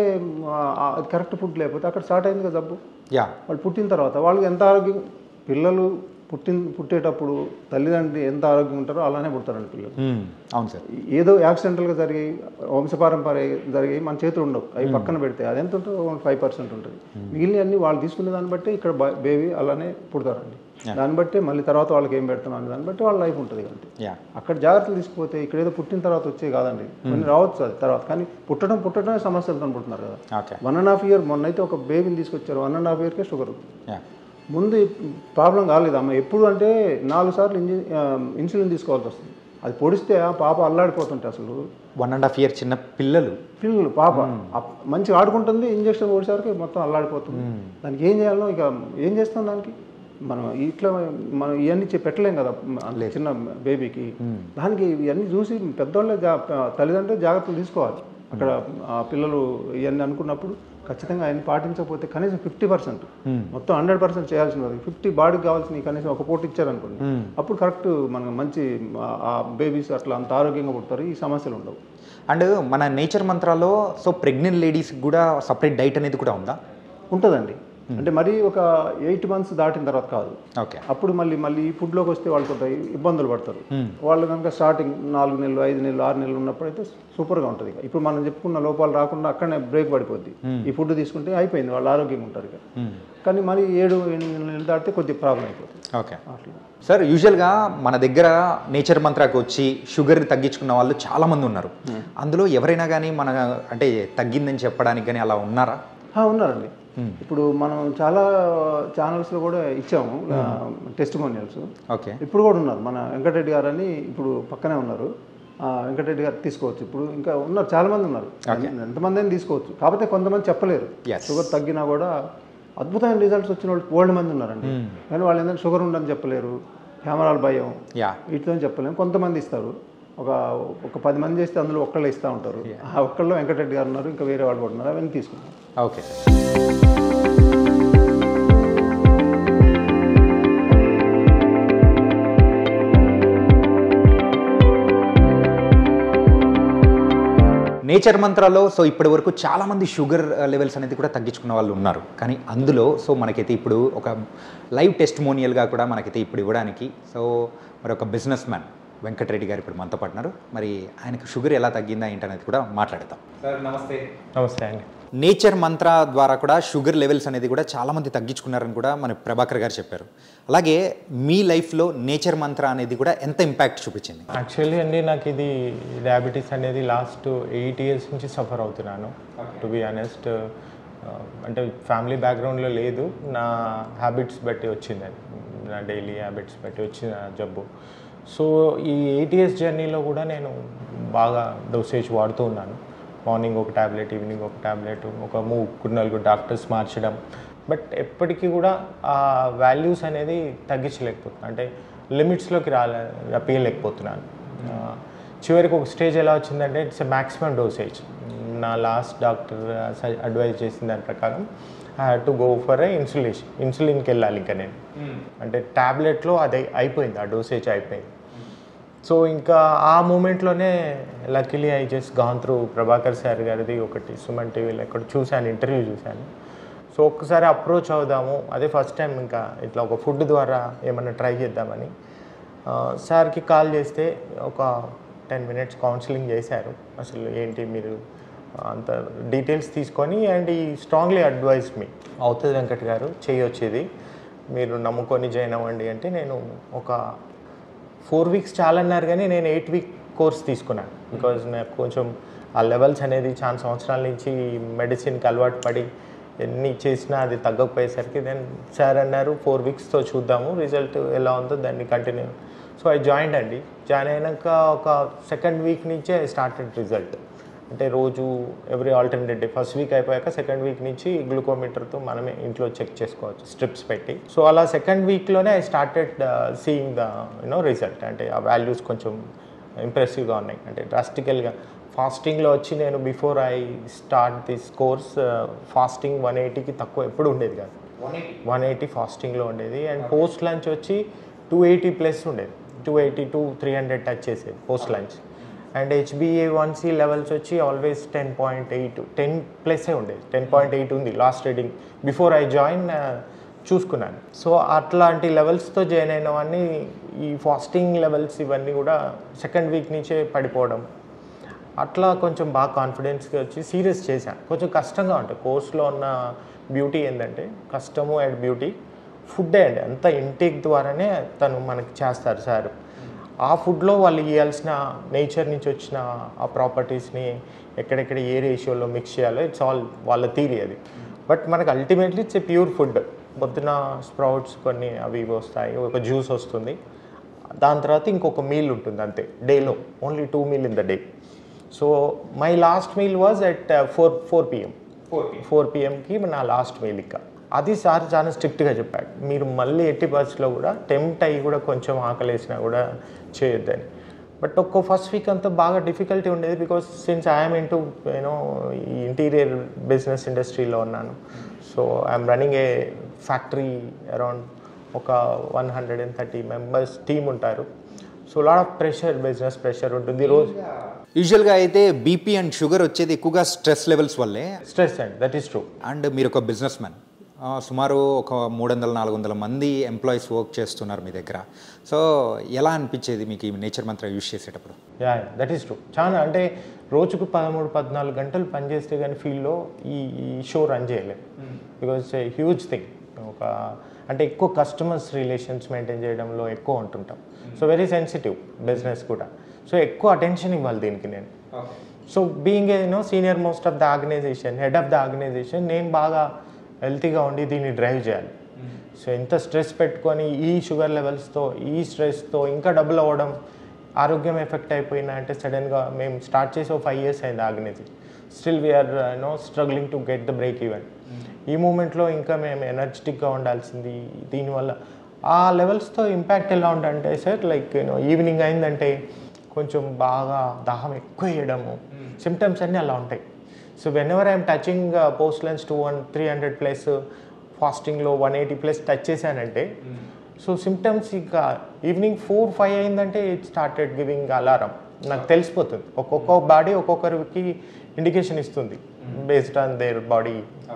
కరెక్ట్ ఫుడ్ లేకపోతే అక్కడ స్టార్ట్ అయింది కదా జబ్బు యా వాళ్ళు పుట్టిన తర్వాత వాళ్ళకి ఎంత ఆరోగ్యం పిల్లలు పుట్టిన పుట్టేటప్పుడు తల్లిదండ్రులు ఎంత ఆరోగ్యం ఉంటారో అలానే పుడతారండి పిల్లలు మ్మ్. అవును సార్ ఏదో యాక్సిడెంటల్గా జరిగాయి వంశపారంపర్య జరిగాయి మన చేతులు ఉండవు అవి పక్కన పెడితే అది ఎంత ఉంటుందో ఫైవ్ పర్సెంట్ ఉంటుంది మిగిలిన అన్ని వాళ్ళు తీసుకునే దాన్ని బట్టి ఇక్కడ బేబీ అలానే పుడతారండి దాన్ని బట్టి మళ్ళీ తర్వాత వాళ్ళకి ఏం పెడతాం అనే దాన్ని బట్టి వాళ్ళ లైఫ్ ఉంటుంది అంతే యా అక్కడ జాగ్రత్తలు తీసుకుపోతే ఇక్కడ ఏదో పుట్టిన తర్వాత వచ్చే కాదండి కొన్ని రావచ్చు అది తర్వాత కానీ పుట్టడం పుట్టడమే సమస్యలతో పుడుతున్నారు కదా okay one and half year మొన్నైతే ఒక బేబీని తీసుకొచ్చారు వన్ అండ్ హాఫ్ ఇయర్కే షుగర్ యా ముందు ప్రాబ్లం కాలేదు అమ్మ ఎప్పుడు అంటే నాలుగు సార్లు ఇంజి ఆ, ఇన్సులిన్ తీసుకోవాల్సి వస్తుంది అది పొడిస్తే ఆ పాప అల్లాడిపోతుంటే అసలు వన్ అండ్ హాఫ్ ఇయర్ చిన్న పిల్లలు పిల్లలు పాప అప్- మంచిగా ఆడుకుంటుంది ఇంజక్షన్ పొడిసరికి మొత్తం అల్లాడిపోతుంది దానికి ఏం చేయాలో ఇక ఏం చేస్తాం దానికి మనం ఇట్లా మనం ఇవన్నీ చె- పెట్టలేం కదా అంత చిన్న బేబీకి దానికి ఇవన్నీ చూసి పెద్దవాళ్ళే జా- తల్లిదండ్రులు జాగ్రత్తలు తీసుకోవాలి అక్కడ ఆ పిల్లలు ఇవన్నీ అనుకున్నప్పుడు ఖచ్చితంగా ఆయన పాటించకపోతే కనీసం ఫిఫ్టీ పర్సెంట్ మొత్తం హండ్రెడ్ పర్సెంట్ చేయాల్సిన ఫిఫ్టీ బాడీకి కావాల్సిన కనీసం ఒక పూట ఇచ్చారనుకోండి అప్పుడు కరెక్ట్ మనకు మంచి ఆ- ఆ బేబీస్ అట్లా అంత ఆరోగ్యంగా పుడతారు ఈ సమస్యలు ఉండవు అండ్ మన నేచర్ మంత్రాలో సో ప్రెగ్నెంట్ లేడీస్కి కూడా సపరేట్ డైట్ అనేది కూడా ఉందా ఉంటుందండి అంటే మరీ ఒక ఎయిట్ మంత్స్ దాటిన తర్వాత కాదు ఓకే అప్పుడు మళ్ళీ మళ్ళీ ఈ ఫుడ్లోకి వస్తే వాళ్ళు కొంత ఇబ్బందులు పడతారు వాళ్ళు కనుక స్టార్టింగ్ నాలుగు నెలలు ఐదు నెలలు ఆరు నెలలు ఉన్నప్పుడు అయితే సూపర్గా ఉంటుంది ఇక ఇప్పుడు మనం చెప్పుకున్న లోపాలు రాకుండా అక్కడనే బ్రేక్ పడిపోద్ది ఈ ఫుడ్ తీసుకుంటే అయిపోయింది వాళ్ళు ఆరోగ్యంగా ఉంటారు ఇక కానీ మరి ఏడు ఎనిమిది నెలలు దాటితే కొద్దిగా ప్రాబ్లం అయిపోతుంది ఓకే అట్లా సార్ యూజువల్గా మన దగ్గర నేచర్ మంత్రాకి వచ్చి షుగర్ తగ్గించుకున్న వాళ్ళు చాలా మంది ఉన్నారు అందులో ఎవరైనా కానీ మన అంటే తగ్గిందని చెప్పడానికి కానీ అలా ఉన్నారా ఆ, ఉన్నారండి ఇప్పుడు మనం చాలా ఛానల్స్లో కూడా ఇచ్చాము టెస్టిమోనియల్స్ ఓకే ఇప్పుడు కూడా ఉన్నారు మన వెంకటరెడ్డి గారు అని ఇప్పుడు పక్కనే ఉన్నారు ఆ, వెంకటరెడ్డి గారు తీసుకోవచ్చు ఇప్పుడు ఇంకా ఉన్నారు చాలా మంది ఉన్నారు ఎంతమంది అయినా తీసుకోవచ్చు కాకపోతే కొంతమంది చెప్పలేరు Yes. షుగర్ తగ్గినా కూడా అద్భుతమైన రిజల్ట్స్ వచ్చిన వాళ్ళు ఓల్డ్ మంది ఉన్నారండి కానీ వాళ్ళు ఏంటంటే షుగర్ ఉండని చెప్పలేరు కెమెరాలు భయం యా వీటితో చెప్పలేము కొంతమంది ఇస్తారు ఒక ఒక పది మంది చేస్తే అందులో ఒక్కళ్ళు ఇస్తూ ఉంటారు ఆ ఒక్కళ్ళు వెంకటరెడ్డి గారు ఉన్నారు ఇంకా వేరే వాళ్ళు కూడా ఉన్నారు అవన్నీ తీసుకుంటాం ఓకే సార్ నేచర్ మంత్రాలో సో ఇప్పటి వరకు చాలామంది షుగర్ లెవెల్స్ అనేది కూడా తగ్గించుకున్న వాళ్ళు ఉన్నారు కానీ అందులో సో మనకైతే ఇప్పుడు ఒక లైవ్ టెస్టిమోనియల్గా కూడా మనకైతే ఇప్పుడు ఇవ్వడానికి సో మరి ఒక బిజినెస్ మ్యాన్ వెంకటరెడ్డి గారు ఇప్పుడు మనతో పడినారు మరి ఆయనకు షుగర్ ఎలా తగ్గిందా ఏంటనేది కూడా మాట్లాడతాం సార్ నమస్తే నమస్తే అండి నేచర్ మంత్ర ద్వారా కూడా షుగర్ లెవెల్స్ అనేది కూడా చాలామంది తగ్గించుకున్నారని కూడా మన ప్రభాకర్ గారు చెప్పారు అలాగే మీ లైఫ్లో నేచర్ మంత్ర అనేది కూడా ఎంత ఇంపాక్ట్ చూపించింది యాక్చువల్లీ అండి నాకు ఇది డయాబెటీస్ అనేది లాస్ట్ ఎయిట్ ఇయర్స్ నుంచి సఫర్ అవుతున్నాను టు బి ఆనెస్ట్ అంటే ఫ్యామిలీ బ్యాక్గ్రౌండ్లో లేదు నా హ్యాబిట్స్ బట్టి వచ్చిందండి నా డైలీ హ్యాబిట్స్ బట్టి వచ్చిన జబ్బు సో ఈ ఎయిట్ ఇయర్స్ జర్నీలో కూడా నేను బాగా డోసేజ్ వాడుతూ ఉన్నాను మార్నింగ్ ఒక ట్యాబ్లెట్ ఈవినింగ్ ఒక ట్యాబ్లెట్ ఒక ముగ్గురు నలుగురు డాక్టర్స్ మార్చడం బట్ ఎప్పటికీ కూడా ఆ వాల్యూస్ అనేది తగ్గించలేకపోతున్నాను అంటే లిమిట్స్లోకి రాలే రప్పియలేకపోతున్నాను ఆ, చివరికి ఒక స్టేజ్ ఎలా వచ్చిందంటే ఇట్స్ మ్యాక్సిమం డోసేజ్ నా లాస్ట్ డాక్టర్ అడ్వైజ్ చేసిన దాని ప్రకారం I had to go for a insulation ఇన్సులిన్కి వెళ్ళాలి ఇంకా నేను అంటే ట్యాబ్లెట్లో అది అయిపోయింది ఆ డోసేజ్ అయిపోయింది సో ఇంకా ఆ మూమెంట్లోనే luckily I just gone through Prabhakar sir గారిది ఒకటి సుమన్ టీవీలో ఎక్కడ చూశాను ఇంటర్వ్యూ చూశాను సో ఒక్కసారి అప్రోచ్ అవుదాము అదే ఫస్ట్ టైం ఇంకా ఇట్లా ఒక ఫుడ్ ద్వారా ఏమన్నా ట్రై చేద్దామని ఆ, సార్కి కాల్ చేస్తే ఒక టెన్ మినిట్స్ కౌన్సిలింగ్ చేశారు అసలు ఏంటి మీరు అంత డీటెయిల్స్ తీసుకొని అండ్ ఈ స్ట్రాంగ్లీ అడ్వైజ్ మీ అవుతుంది వెంకట్ గారు చేయొచ్చు ఇది మీరు నమ్ముకొని జాయిన్ అవ్వండి అంటే నేను ఒక ఫోర్ వీక్స్ చాలా అన్నారు కానీ నేను ఎయిట్ వీక్ కోర్స్ తీసుకున్నాను బికాజ్ నాకు కొంచెం ఆ లెవెల్స్ అనేది చాలా సంవత్సరాల నుంచి మెడిసిన్కి అలవాటు పడి ఎన్ని చేసినా అది తగ్గకపోయేసరికి దెన్ సార్ అన్నారు ఫోర్ వీక్స్తో చూద్దాము రిజల్ట్ ఎలా ఉందో దాన్ని కంటిన్యూ సో ఐ జాయిన్ అండి జాయిన్ అయినాక ఒక సెకండ్ వీక్ నుంచే స్టార్టెడ్ రిజల్ట్ అంటే రోజు every alternate day first week అయిపోయాక సెకండ్ వీక్ నుంచి గ్లూకోమీటర్తో మనమే ఇంట్లో చెక్ చేసుకోవచ్చు స్ట్రిప్స్ పెట్టి సో అలా సెకండ్ వీక్లోనే I started seeing the you know result అంటే ఆ వాల్యూస్ కొంచెం ఇంప్రెసివ్గా ఉన్నాయి అంటే డ్రాస్టికల్గా ఫాస్టింగ్లో వచ్చి నేను before I start this course fasting one ఎయిటీకి తక్కువ ఎప్పుడు ఉండేది కాదు వన్ ఎయిటీ ఫాస్టింగ్లో ఉండేది అండ్ పోస్ట్ లంచ్ వచ్చి టూ ఎయిటీ ప్లస్ ఉండేది two eighty to three hundred touch చేసేది post lunch and HbA one C levels వచ్చి always ten point eight ten ప్లస్సే ఉండేది టెన్ పాయింట్ ఎయిట్ ఉంది last reading before I join చూసుకున్నాను so అట్లాంటి లెవెల్స్తో జాయిన్ అయిన వాడిని ఈ ఫాస్టింగ్ లెవెల్స్ ఇవన్నీ కూడా సెకండ్ వీక్ నుంచే పడిపోవడం అట్లా కొంచెం బాగా కాన్ఫిడెన్స్గా వచ్చి సీరియస్ చేశాను కొంచెం కష్టంగా ఉంటుంది కోర్స్లో ఉన్న బ్యూటీ ఏంటంటే కష్టము అండ్ బ్యూటీ ఫుడ్డే అండి అంత ఇంటేక్ ద్వారానే తను మనకి చేస్తారు సార్ ఆ ఫుడ్లో వాళ్ళు ఇవ్వాల్సిన నేచర్ నుంచి వచ్చిన ఆ ప్రాపర్టీస్ని ఎక్కడెక్కడ ఏ రేషియోలో మిక్స్ చేయాలో ఇట్స్ ఆల్ వాళ్ళ థీరీ అది బట్ మనకు ultimately it's a pure food పొద్దున స్ప్రౌట్స్ కొన్ని అవి ఇవి వస్తాయి ఒక జ్యూస్ వస్తుంది దాని తర్వాత ఇంకొక మీల్ ఉంటుంది అంతే డేలో only two meal in the day so my last meal was at four four PM four పిఎంకి నా లాస్ట్ మీల్ ఇక అది సార్ చాలా స్ట్రిక్ట్గా చెప్పాడు మీరు మళ్ళీ ఎట్టి బస్సులో కూడా టెంప్ట్ అయ్యి కూడా కొంచెం ఆకలేసినా కూడా చేయొద్దని బట్ ఒక్క ఫస్ట్ వీక్ అంతా బాగా డిఫికల్టీ ఉండేది because since I'm into you know ఈ ఇంటీరియర్ బిజినెస్ ఇండస్ట్రీలో ఉన్నాను so I'm running a factory around ఒక one hundred and thirty members team ఉంటారు so lot of pressure business pressure ఉంటుంది రోజు యూజువల్గా అయితే బీపీ అండ్ షుగర్ వచ్చేది ఎక్కువగా స్ట్రెస్ లెవెల్స్ వల్లే stress and that is true and మీరు ఒక బిజినెస్ మ్యాన్ ఆ, సుమారు ఒక మూడు వందల నాలుగు వందల మంది ఎంప్లాయీస్ వర్క్ చేస్తున్నారు మీ దగ్గర సో ఎలా అనిపించేది మీకు ఈ నేచర్ మంత్ర యూజ్ చేసేటప్పుడు యా దట్ ఈస్ ట్రూ చాలా అంటే రోజుకు పదమూడు పద్నాలుగు గంటలు పనిచేస్తే కానీ ఫీల్డ్లో ఈ ఈ షో రన్ చేయలేము బికాజ్ హ్యూజ్ థింగ్ ఒక అంటే ఎక్కువ కస్టమర్స్ రిలేషన్స్ మెయింటైన్ చేయడంలో ఎక్కువ ఉంటుంటాం సో వెరీ సెన్సిటివ్ బిజినెస్ కూడా సో ఎక్కువ అటెన్షన్ ఇవ్వాలి దీనికి నేను so being no senior most of the organisation head of the organisation నేను బాగా హెల్తీగా ఉండి దీన్ని డ్రైవ్ చేయాలి సో ఎంత స్ట్రెస్ పెట్టుకొని ఈ షుగర్ లెవెల్స్తో ఈ స్ట్రెస్తో ఇంకా డబుల్ అవ్వడం ఆరోగ్యం ఎఫెక్ట్ అయిపోయినా అంటే సడన్గా మేము స్టార్ట్ చేసి ఒక ఫైవ్ ఇయర్స్ అయింది organisation still we are no struggling to get the break even ఈ మూమెంట్లో ఇంకా మేము ఎనర్జెటిక్గా ఉండాల్సింది దీనివల్ల ఆ లెవెల్స్తో ఇంపాక్ట్ ఎలా ఉందంటే సార్ లైక్ యూనో ఈవినింగ్ అయిందంటే కొంచెం బాగా దాహం ఎక్కువ వేయడము సిమ్టమ్స్ అన్నీ అలా ఉంటాయి so whenever I'm touching post lunch two one three hundred plus ఫాస్టింగ్లో వన్ ఎయిటీ ప్లస్ టచ్ చేశానంటే సో సిమ్టమ్స్ ఇంకా ఈవినింగ్ ఫోర్ ఫైవ్ అయిందంటే ఇట్ స్టార్టెడ్ గివింగ్ అలారం నాకు తెలిసిపోతుంది ఒక్కొక్క బాడీ ఒక్కొక్కరికి ఇండికేషన్ ఇస్తుంది based on their body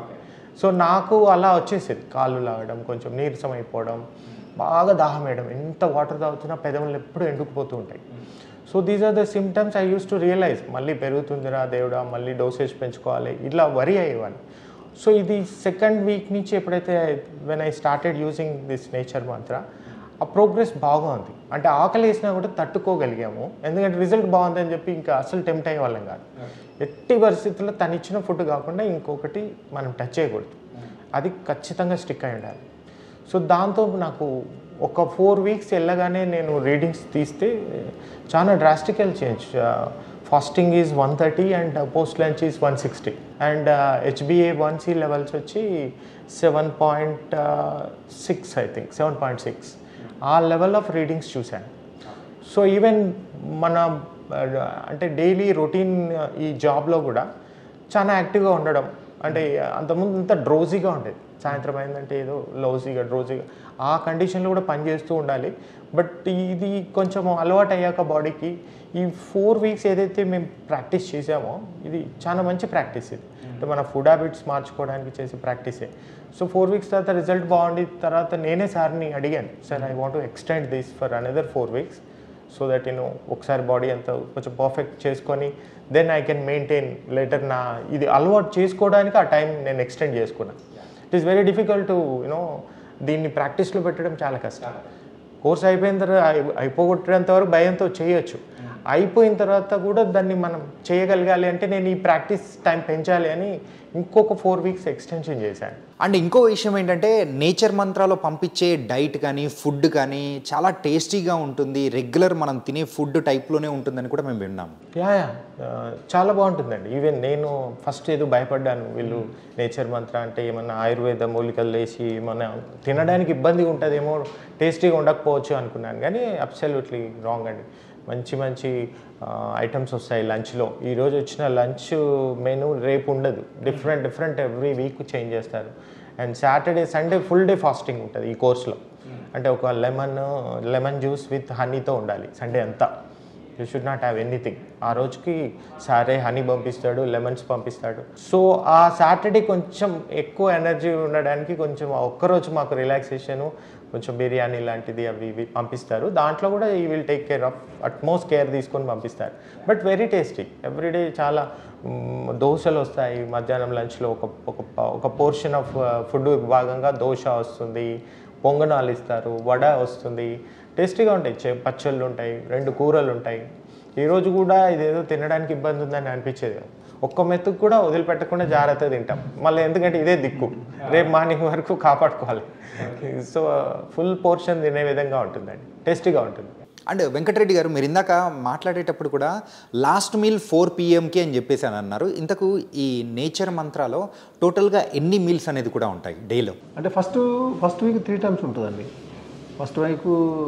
so నాకు అలా వచ్చేసేది కాళ్ళు లాగడం కొంచెం నీరసం అయిపోవడం బాగా దాహం వేయడం ఎంత వాటర్ తాగుతున్నా పెదవులు ఎప్పుడు ఎండుకుపోతూ ఉంటాయి so these are the symptoms I use to realise మళ్ళీ పెరుగుతుందిరా దేవుడా మళ్ళీ డోసేజ్ పెంచుకోవాలి ఇట్లా వరి అయ్యేవాడిని సో ఇది సెకండ్ వీక్ నుంచి ఎప్పుడైతే when I started using this Nature Mantra ఆ ప్రోగ్రెస్ బాగుంది అంటే ఆకలి వేసినా కూడా తట్టుకోగలిగాము ఎందుకంటే రిజల్ట్ బాగుంది అని చెప్పి ఇంకా అసలు టెంప్ట్ అయ్యే వాళ్ళం కాదు ఎట్టి పరిస్థితుల్లో తను ఇచ్చిన ఫుడ్ కాకుండా ఇంకొకటి మనం టచ్ చేయకూడదు అది ఖచ్చితంగా స్టిక్ అయి ఉండాలి సో దాంతో నాకు ఒక ఫోర్ వీక్స్ వెళ్ళగానే నేను రీడింగ్స్ తీస్తే చాలా drastical change fasting is one thirty and post lunch is one sixty and HbA one C levels వచ్చి seven point six I think seven point six ఆ లెవెల్ ఆఫ్ రీడింగ్స్ చూశాను so even మన ఆ, అంటే daily routine ఈ జాబ్లో కూడా చాలా యాక్టివ్గా ఉండడం అంటే అంతకుముందు అంత డ్రోజీగా ఉండేది సాయంత్రం అయిందంటే ఏదో లోజీగా డ్రోజీగా ఆ కండిషన్లో కూడా పనిచేస్తూ ఉండాలి బట్ ఇది కొంచెం అలవాటు అయ్యాక బాడీకి ఈ ఫోర్ వీక్స్ ఏదైతే మేము ప్రాక్టీస్ చేసామో ఇది చాలా మంచి ప్రాక్టీస్ ఇది అంటే మన ఫుడ్ హ్యాబిట్స్ మార్చుకోవడానికి చేసే ప్రాక్టీసే సో ఫోర్ వీక్స్ తర్వాత రిజల్ట్ బాగుండి తర్వాత నేనే సార్ని అడిగాను sir I want to extend this for another four weeks so that నేను ఒకసారి బాడీ అంతా కొంచెం పర్ఫెక్ట్ చేసుకొని then I can maintain later నా ఇది అలవాటు చేసుకోవడానికి ఆ టైం నేను ఎక్స్టెండ్ చేసుకున్నాను it is very difficult to you know దీన్ని ప్రాక్టీస్లో పెట్టడం చాలా కష్టం కోర్స్ అయిపోయిన తర్వాత అయి- అయిపోగొట్టేంత వరకు భయంతో చేయొచ్చు అయిపోయిన తర్వాత కూడా దాన్ని మనం చేయగలగాలి అంటే నేను ఈ ప్రాక్టీస్ టైం పెంచాలి అని ఇంకొక ఫోర్ వీక్స్ ఎక్స్టెన్షన్ చేశాను అండ్ ఇంకో విషయం ఏంటంటే నేచర్ మంత్రాలో పంపించే డైట్ కానీ ఫుడ్ కానీ చాలా టేస్టీగా ఉంటుంది రెగ్యులర్ మనం తినే ఫుడ్ టైప్లోనే ఉంటుందని కూడా మేము విన్నాము యా యా ఆ, చాలా బాగుంటుందండి ఈవెన్ నేను ఫస్ట్ ఏదో భయపడ్డాను వీళ్ళు నేచర్ మంత్ర అంటే ఏమన్నా ఆయుర్వేద మూలికలు వేసి ఏమన్నా తినడానికి ఇబ్బందిగా ఉంటుందేమో టేస్టీగా ఉండకపోవచ్చు అనుకున్నాను కానీ అబ్సల్యూట్లీ రాంగ్ అండి మంచి మంచి ఐటమ్స్ వస్తాయి లంచ్లో ఈరోజు వచ్చిన లంచ్ మెనూ రేపు ఉండదు different different every week change చేస్తారు and Saturday Sunday full day fasting ఉంటుంది ఈ కోర్స్లో అంటే ఒక లెమన్ లెమన్ జ్యూస్ విత్ హనీతో ఉండాలి సండే అంతా you should not have anything ఆ రోజుకి సారే హనీ పంపిస్తాడు లెమన్స్ పంపిస్తాడు సో ఆ సాటర్డే కొంచెం ఎక్కువ ఎనర్జీ ఉండడానికి కొంచెం ఆ ఒక్కరోజు మాకు రిలాక్సేషను కొంచెం బిర్యానీ లాంటిది అవి ఇవి పంపిస్తారు దాంట్లో కూడా ఈ will take care of utmost care తీసుకొని పంపిస్తారు బట్ వెరీ టేస్టీ ఎవ్రీడే చాలా మ్, దోశలు వస్తాయి మధ్యాహ్నం లంచ్లో ఒక ఒక ఒక పోర్షన్ ఆఫ్ ఫుడ్ భాగంగా దోశ వస్తుంది పొంగనాలు ఇస్తారు వడ వస్తుంది టేస్టీగా ఉంటాయి చే- పచ్చళ్ళు ఉంటాయి రెండు కూరలు ఉంటాయి ఈరోజు కూడా ఇదేదో తినడానికి ఇబ్బంది ఉందని అనిపించేది కాదు. ఒక్క మెతుకు కూడా వదిలిపెట్టకుండా జాగ్రత్తగా తింటాం మళ్ళీ ఎందుకంటే ఇదే దిక్కు రేపు మార్నింగ్ వరకు కాపాడుకోవాలి సో ఫుల్ పోర్షన్ తినే విధంగా ఉంటుందండి టేస్టీగా ఉంటుంది అండ్ వెంకటరెడ్డి గారు మీరు ఇందాక మాట్లాడేటప్పుడు కూడా లాస్ట్ మీల్ ఫోర్ పిఎంకి అని చెప్పేసి అని అన్నారు ఇంతకు ఈ నేచర్ మంత్రాలో టోటల్గా ఎన్ని మీల్స్ అనేది కూడా ఉంటాయి డేలో అంటే first first week three times ఉంటుందండి ఫస్ట్ వీక్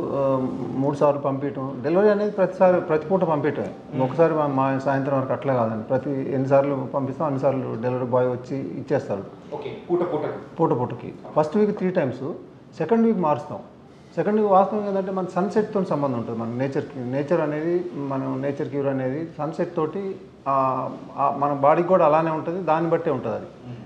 మూడు సార్లు పంపించడం డెలివరీ అనేది ప్రతిసారి ప్రతి పూట పంపించటమే ఒకసారి మా- మా సాయంత్రం వరకు అట్లా కాదండి ప్రతి ఎన్నిసార్లు పంపిస్తాం అన్నిసార్లు డెలివరీ బాయ్ వచ్చి ఇచ్చేస్తాడు ఓకే పూట పూట పూట పూటకి first week three times second week మారుస్తాం సెకండ్ వీక్ వాస్తవం ఏంటంటే మన సన్సెట్తో సంబంధం ఉంటుంది మన నేచర్కి నేచర్ అనేది మనం నేచర్ క్యూర్ అనేది సన్సెట్ తోటి ఆ, ఆ మన బాడీకి కూడా అలానే ఉంటుంది దాన్ని బట్టే ఉంటుంది అది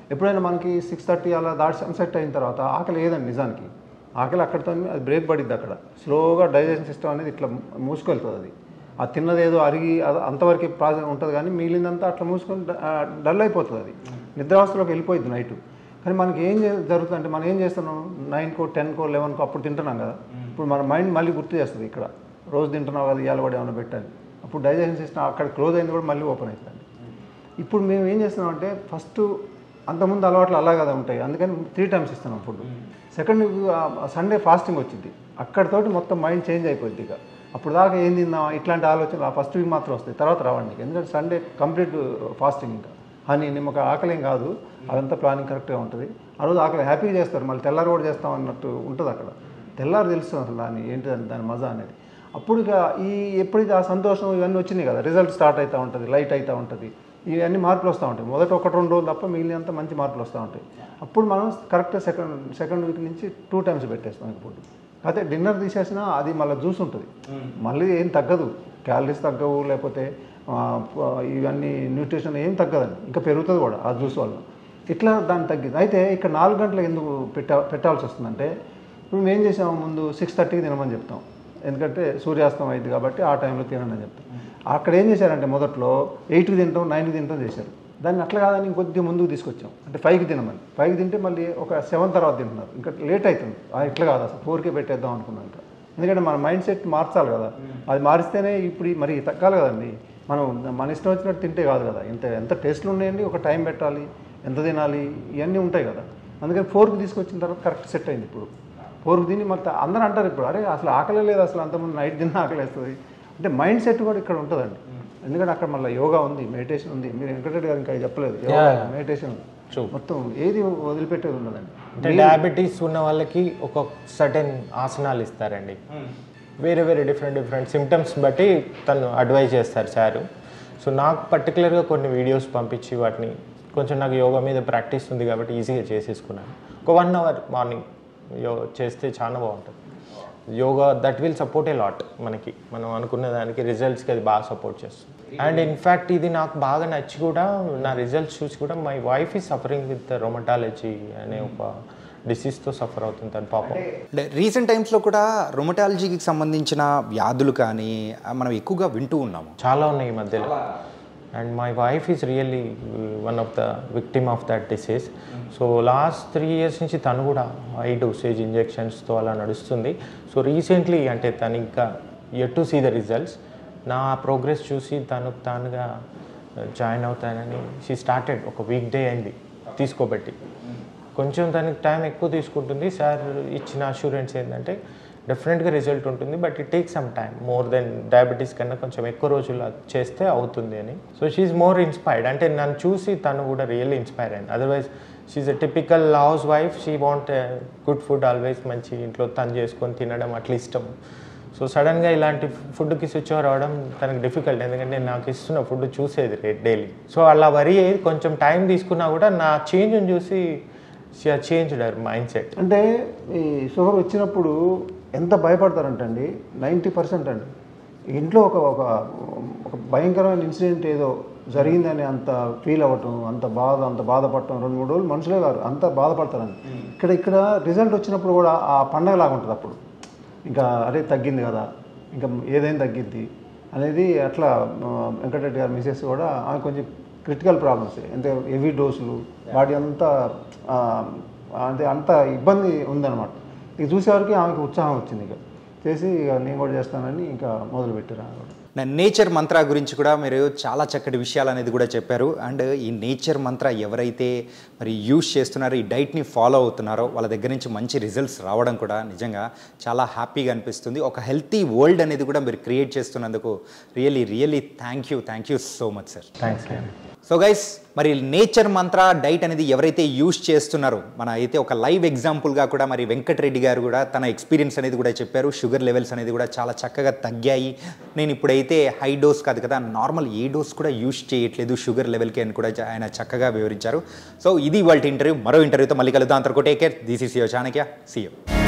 ఎప్పుడైనా మనకి సిక్స్ థర్టీ అలా దాటి సన్సెట్ అయిన తర్వాత ఆకలి ఏదండి నిజానికి ఆకలి అక్కడితో అది బ్రేక్ పడిద్ది అక్కడ స్లోగా డైజెషన్ సిస్టమ్ అనేది ఇట్లా మూసుకెళ్తుంది అది ఆ తిన్నది ఏదో అరిగి అది అంతవరకు ప్రాసెస్ ఉంటుంది కానీ మిగిలిందంతా అట్లా మూసుకొని డ- ఆ, డల్ అయిపోతుంది అది నిద్రావస్థలోకి వెళ్ళిపోయింది నైట్ కానీ మనకి ఏం చే- జరుగుతుందంటే మనం ఏం చేస్తున్నాం నైన్కో టెన్కో లెవెన్కో అప్పుడు తింటున్నాం కదా ఇప్పుడు మన మైండ్ మళ్ళీ గుర్తు చేస్తుంది ఇక్కడ రోజు తింటున్నావు కదా ఇవాళ కూడా ఏమైనా పెట్టాలి అప్పుడు డైజెషన్ సిస్టమ్ అక్కడ క్లోజ్ అయింది కూడా మళ్ళీ ఓపెన్ అవుతుంది ఇప్పుడు మేము ఏం చేస్తున్నామంటే ఫస్ట్ అంతకుముందు అలవాట్లు అలా కదా ఉంటాయి అందుకని త్రీ టైమ్స్ ఇస్తున్నాం ఫుడ్ సెకండ్ సండే ఫాస్టింగ్ వచ్చింది అక్కడతోటి మొత్తం మైండ్ చేంజ్ అయిపోయింది ఇక అప్పుడు దాకా ఏం తిందాం ఇట్లాంటి ఆలోచనలు ఆ ఫస్ట్ వీక్ మాత్రం వస్తాయి తర్వాత రావండి ఎందుకంటే సండే కంప్లీట్ ఫాస్టింగ్ ఇంకా హనీ నిమ్మక ఆకలి ఏం కాదు అదంతా ప్లానింగ్ కరెక్ట్గా ఉంటుంది ఆ రోజు ఆకలి హ్యాపీగా చేస్తారు మళ్ళీ తెల్లారి కూడా చేస్తాం అన్నట్టు ఉంటుంది అక్కడ తెల్లారి తెలుస్తుంది అసలు దాని ఏంటి దాని దాని మజా అనేది అప్పుడు ఇక ఈ ఎప్పుడైతే ఆ సంతోషం ఇవన్నీ వచ్చినాయి కదా రిజల్ట్ స్టార్ట్ అవుతూ ఉంటుంది లైట్ అవుతూ ఉంటుంది ఇవన్నీ మార్పులు వస్తూ ఉంటాయి మొదట ఒకటి రెండు రోజులు తప్ప మిగిలినంత మంచి మార్పులు వస్తూ ఉంటాయి అప్పుడు మనం కరెక్ట్ సెకండ్ సెకండ్ వీక్ నుంచి టూ టైమ్స్ పెట్టేస్తాం ఇక ఫుడ్ అయితే డిన్నర్ తీసేసినా అది మళ్ళీ జ్యూస్ ఉంటుంది మళ్ళీ ఏం తగ్గదు క్యాలరీస్ తగ్గవు లేకపోతే ఆ, ప- ఇవన్నీ న్యూట్రిషన్ ఏం తగ్గదండి ఇంకా పెరుగుతుంది కూడా ఆ జ్యూస్ వల్ల ఇట్లా దాన్ని తగ్గింది అయితే ఇక్కడ నాలుగు గంటలకు ఎందుకు పెట్టా పెట్టాల్సి వస్తుందంటే ఇప్పుడు మేము ఏం చేసాము ముందు సిక్స్ థర్టీకి తినమని చెప్తాం ఎందుకంటే సూర్యాస్తం అయింది కాబట్టి ఆ టైంలో తినండి అని చెప్తాం అక్కడ ఏం చేశారంటే మొదట్లో ఎయిట్కి తింటాం నైన్కి తింటాం చేశారు దాన్ని అట్లా కాదని ఇంకొద్ది ముందుకు తీసుకొచ్చాం అంటే ఫైవ్కి తినమని ఫైవ్కి తింటే మళ్ళీ ఒక సెవెన్ తర్వాత తింటున్నారు ఇంకా లేట్ అవుతుంది ఆ, ఇట్లా కాదు అసలు ఫోర్కే పెట్టేద్దాం అనుకున్నాం ఇంకా ఎందుకంటే మన మైండ్ సెట్ మార్చాలి కదా అది మారిస్తేనే ఇప్పుడు ఈ- మరి తగ్గాలి కదండి మనం మన ఇష్టం వచ్చినట్టు తింటే కాదు కదా ఇంత ఎంత టేస్ట్లు ఉన్నాయండి ఒక టైం పెట్టాలి ఎంత తినాలి ఇవన్నీ ఉంటాయి కదా అందుకని ఫోర్కి తీసుకొచ్చిన తర్వాత కరెక్ట్ సెట్ అయింది ఇప్పుడు ఫోర్కి తిని మొత్తం అందరూ అంటారు ఇప్పుడు అరే అసలు ఆకలే లేదు అసలు అంతకుముందు నైట్ తిన్న ఆకలి వేస్తుంది అంటే మైండ్ సెట్ కూడా ఇక్కడ ఉంటుందండి ఎందుకంటే అక్కడ మళ్ళీ యోగా ఉంది మెడిటేషన్ ఉంది మీరు వెంకటరెడ్డి గారు ఇంకా చెప్పలేదు యోగా మెడిటేషన్ మొత్తం ఏది వదిలిపెట్టేది ఉండదండి అంటే డయాబెటీస్ ఉన్న వాళ్ళకి ఒక సర్టెన్ ఆసనాలు ఇస్తారండి వేరే వేరే డిఫరెంట్ డిఫరెంట్ సిమ్టమ్స్ బట్టి తను అడ్వైజ్ చేస్తారు సారు సో నాకు పర్టికులర్గా కొన్ని వీడియోస్ పంపించి వాటిని కొంచెం నాకు యోగా మీద ప్రాక్టీస్ ఉంది కాబట్టి ఈజీగా చేసేసుకున్నాను ఒక వన్ అవర్ మార్నింగ్ యో చేస్తే చాలా బాగుంటుంది yoga that will support a lot మనకి మనం అనుకున్న దానికి రిజల్ట్స్కి అది బాగా సపోర్ట్ చేస్తుంది అండ్ ఇన్ఫ్యాక్ట్ ఇది నాకు బాగా నచ్చి కూడా నా రిజల్ట్స్ చూసి కూడా my wife is suffering with rheumatology అనే ఒక డిసీజ్తో సఫర్ అవుతుంది తను పాపం అంటే రీసెంట్ టైమ్స్లో కూడా రొమటాలజీకి సంబంధించిన వ్యాధులు కానీ ఆ, మనం ఎక్కువగా వింటూ ఉన్నాము చాలా ఉన్నాయి ఈ మధ్యలో and my wife is really one of the victim of that disease so last three years నుంచి తను కూడా హై డోసేజ్ ఇంజెక్షన్స్తో అలా నడుస్తుంది సో రీసెంట్లీ అంటే తను ఇంకా at to see the results నా ప్రోగ్రెస్ చూసి తను తానుగా జాయిన్ అవుతానని షీ స్టార్టెడ్ ఒక వీక్ డే అయింది తీసుకోబట్టి కొంచెం దానికి టైం ఎక్కువ తీసుకుంటుంది సార్ ఇచ్చిన అష్యూరెన్స్ ఏంటంటే డెఫినెట్గా రిజల్ట్ ఉంటుంది but it take some time more than diabetes కన్నా కొంచెం ఎక్కువ రోజులు అది చేస్తే అవుతుంది అని సో షీఈ్ మోర్ ఇన్స్పైర్డ్ అంటే నన్ను చూసి తను కూడా రియల్లీ ఇన్స్పైర్ అయింది otherwise she a typical house wife she want good food always మంచి ఇంట్లో తను చేసుకొని తినడం అట్లా ఇష్టం సో సడన్గా ఇలాంటి ఫుడ్కి స్విచ్ ఓవర్ అవ్వడం తనకి డిఫికల్ట్ ఎందుకంటే నాకు ఇస్తున్న ఫుడ్ చూసేది డైలీ సో అలా వరి అయ్యి కొంచెం టైం తీసుకున్నా కూడా నా చేంజ్ని చూసి she change her mind set అంటే ఈ షుగర్ వచ్చినప్పుడు ఎంత భయపడతారంటే అండి నైంటీ పర్సెంట్ అండి ఇంట్లో ఒక ఒక ఒక భయంకరమైన ఇన్సిడెంట్ ఏదో జరిగిందని అంత ఫీల్ అవ్వటం అంత బాధ అంత బాధపడటం రెండు మూడు రోజులు మనుషులే కాదు అంత బాధపడతారండి ఇక్కడ ఇక్కడ రిజల్ట్ వచ్చినప్పుడు కూడా ఆ పండగ లాగా ఉంటుంది అప్పుడు ఇంకా అరే తగ్గింది కదా ఇంకా ఏదైనా తగ్గిద్ది అనేది అట్లా ఆ, వెంకటరెడ్డి గారి మిసెస్ కూడా ఆమె కొంచెం క్రిటికల్ ప్రాబ్లమ్స్ అంటే హెవీ డోసులు బాడీ అంతా ఆ, అంటే అంత ఇబ్బంది ఉందన్నమాట ఇక చూసేవారికి ఆమెకి ఉత్సాహం వచ్చింది ఇక చేసి ఇక నేను కూడా చేస్తానని ఇంకా మొదలు పెట్టారు ఆమె కూడా నా నేచర్ మంత్ర గురించి కూడా మీరు చాలా చక్కటి విషయాలు అనేది కూడా చెప్పారు అండ్ ఈ నేచర్ మంత్ర ఎవరైతే మరి యూజ్ చేస్తున్నారో ఈ డైట్ని ఫాలో అవుతున్నారో వాళ్ళ దగ్గర నుంచి మంచి రిజల్ట్స్ రావడం కూడా నిజంగా చాలా హ్యాపీగా అనిపిస్తుంది ఒక హెల్తీ వరల్డ్ అనేది కూడా మీరు క్రియేట్ చేస్తున్నందుకు really really thank you thank you so much sir thanks so guys మరి నేచర్ మంత్ర డైట్ అనేది ఎవరైతే యూజ్ చేస్తున్నారో మన అయితే ఒక లైవ్ ఎగ్జాంపుల్గా కూడా మరి వెంకటరెడ్డి గారు కూడా తన ఎక్స్పీరియన్స్ అనేది కూడా చెప్పారు షుగర్ లెవెల్స్ అనేది కూడా చాలా చక్కగా తగ్గాయి నేను ఇప్పుడైతే హై డోస్ కాదు కదా నార్మల్ ఏ డోస్ కూడా యూజ్ చేయట్లేదు షుగర్ లెవెల్కి అని కూడా ఆయన చక్కగా వివరించారు సో ఇది వాళ్ళ ఇంటర్వ్యూ మరో ఇంటర్వ్యూతో మళ్ళీ కలుద్దాం అంతకు take care this is your Chanakya see you